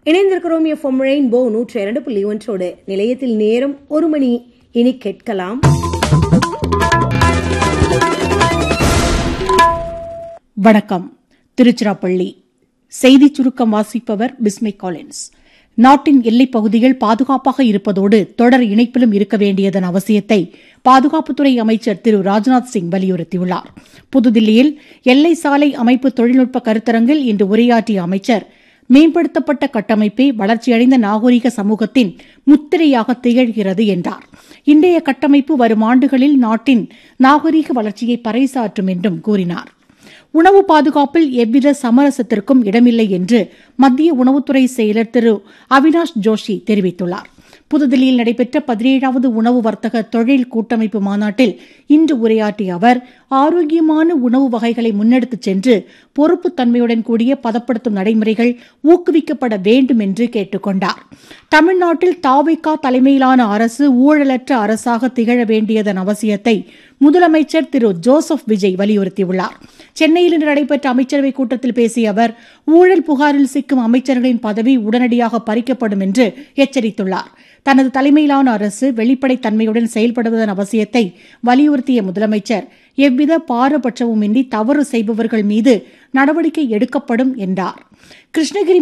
இணைந்திருக்கிறோம் FM rainbow நூற்றி இரண்டு புள்ளி ஒன்றோடு நிலையத்தில் நேரம் ஒரு மணி இனி கேட்கலாம் வணக்கம் திருச்சிராப்பள்ளி செய்திச் சுருக்கம் வாசிப்பவர் பிஸ்மி காலின்ஸ் நாட்டின் எல்லைப் பகுதிகள் பாதுகாப்பாக இருப்பதோடு தொடர் இணைப்பிலும் இருக்க வேண்டியதன் அவசியத்தை பாதுகாப்புத்துறை அமைச்சர் திரு ராஜ்நாத் சிங் வலியுறுத்தியுள்ளார் புதுதில்லியில் எல்லை சாலை அமைப்பு தொழில்நுட்ப கருத்தரங்கில் இன்று உரையாற்றிய அமைச்சர் மேம்படுத்தப்பட்ட கட்டமைப்பே வளர்ச்சியடைந்த நாகரிக சமூகத்தின் முத்திரையாக திகழ்கிறது என்றார் இன்றைய கட்டமைப்பு வரும் ஆண்டுகளில் நாட்டின் நாகரிக வளர்ச்சியை பறைசாற்றும் என்றும் கூறினார் உணவு பாதுகாப்பில் எவ்வித சமரசத்திற்கும் இடமில்லை என்று மத்திய உணவுத்துறை செயலர் திரு அவினாஷ் ஜோஷி தெரிவித்துள்ளார் புதுதில்லியில் நடைபெற்ற பதினேழாவது உணவு வர்த்தக தொழில் கூட்டமைப்பு மாநாட்டில் இன்று உரையாற்றிய அவர் ஆரோக்கியமான உணவு வகைகளை முன்னெடுத்துச் சென்று பொறுப்புத்தன்மையுடன் கூடிய பதப்படுத்தும் நடைமுறைகள் ஊக்குவிக்கப்பட வேண்டும் என்று கேட்டுக் கொண்டார் தமிழ்நாட்டில் தாவைக்கா தலைமையிலான அரசு ஊழலற்ற அரசாக திகழ வேண்டியதன் அவசியத்தை முதலமைச்சர் திரு ஜோசப் விஜய் வலியுறுத்தியுள்ளார் சென்னையில் இன்று நடைபெற்ற அமைச்சரவைக் கூட்டத்தில் பேசிய அவர் ஊழல் புகாரில் சிக்கும் அமைச்சர்களின் பதவி உடனடியாக பறிக்கப்படும் என்று எச்சரித்துள்ளார் தனது தலைமையிலான அரசு வெளிப்படைத் தன்மையுடன் செயல்படுவதன் அவசியத்தை வலியுறுத்திய முதலமைச்சர் எவ்வித பாரபட்சமுமின்றி தவறு செய்பவர்கள் மீது நடவடிக்கை எடுக்கப்படும் என்றார் கிருஷ்ணகிரி